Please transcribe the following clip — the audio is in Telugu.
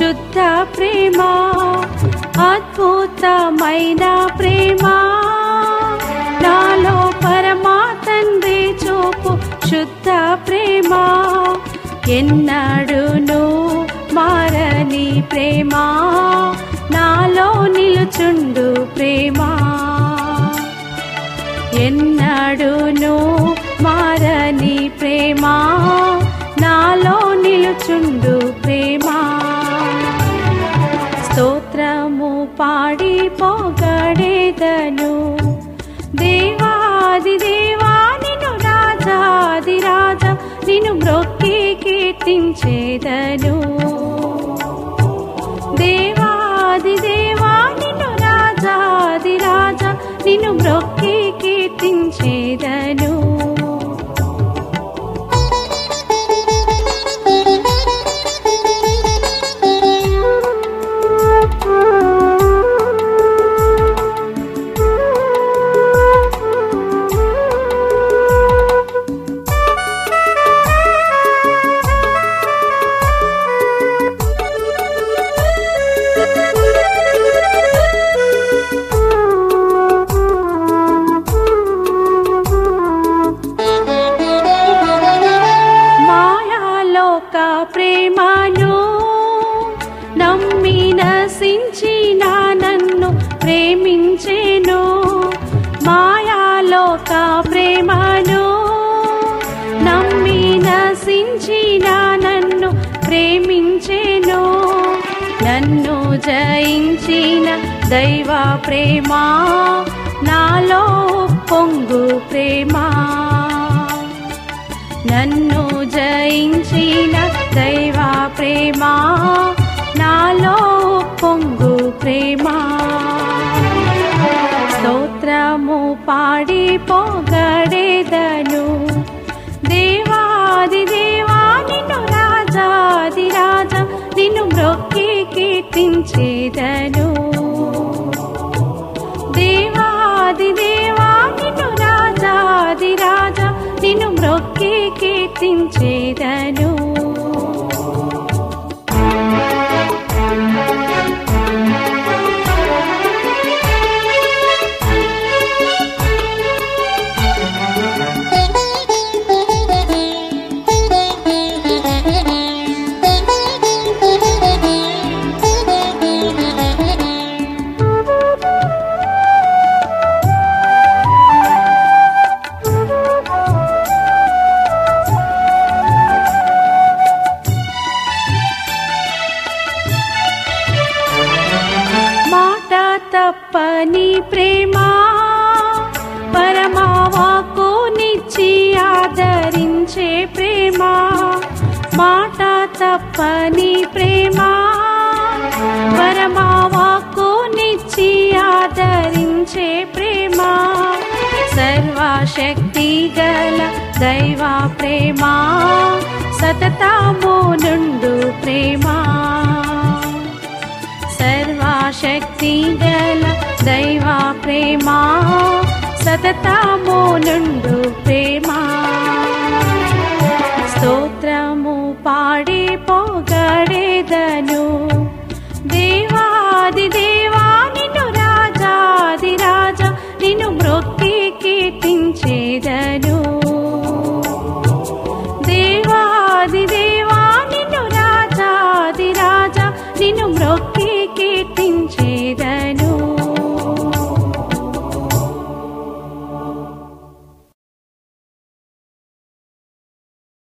శుద్ధ ప్రేమ అద్భుతమైన ప్రేమ నాలో పరమా తండ్రి చూపు శుద్ధ ప్రేమ ఎన్నడును మారని ప్రేమ నాలో నిలుచుండు ప్రేమ ఎన్నడును మారని ప్రేమ నాలో నిలుచుండు ప్రేమ స్తోత్రము పాడి పొగడేదను దేవాది దేవా నిన్ను రాజాది రాజా నిన్ను మ్రొక్కి కీర్తించేదను దేవాది దేవా నిన్ను రాజాది రాజా నిన్ను మ్రొక్కి కీర్తించేదను మాయాలోక ప్రేమను నమ్మి నశించిన నన్ను ప్రేమించెను మాయాలోక ప్రేమను నమ్మి నశించిన నన్ను ప్రేమించెను నన్ను జయించిన దైవ ప్రేమ నాలో పొంగు ప్రేమ నన్ను జయించిన దైవ ప్రేమ నాలో పొంగు ప్రేమ స్తోత్రము పాడి పొగడేదను దేవాది దేవా నిన్ను రాజాది రాజా నిన్ను మ్రొక్కి కీర్తించేదను దేవాది దేవా నిన్ను రాజాది రాజా నిన్ను మ్రొక్కి కీర్తించేదను మాట తప్పని ప్రేమ పరమావాకు నిచ్చి ఆదరించే ప్రేమ మాట తప్పని ప్రేమ పరమావాకు నిచ్చి ఆదరించే ప్రేమ సర్వశక్తి గల దైవ ప్రేమ సతతము నుండు ప్రేమ సర్వశక్తి గల దైవ ప్రేమ సతతము నుండు ప్రేమ స్తోత్రము పాడి పొగడేదను దేవాది దేవా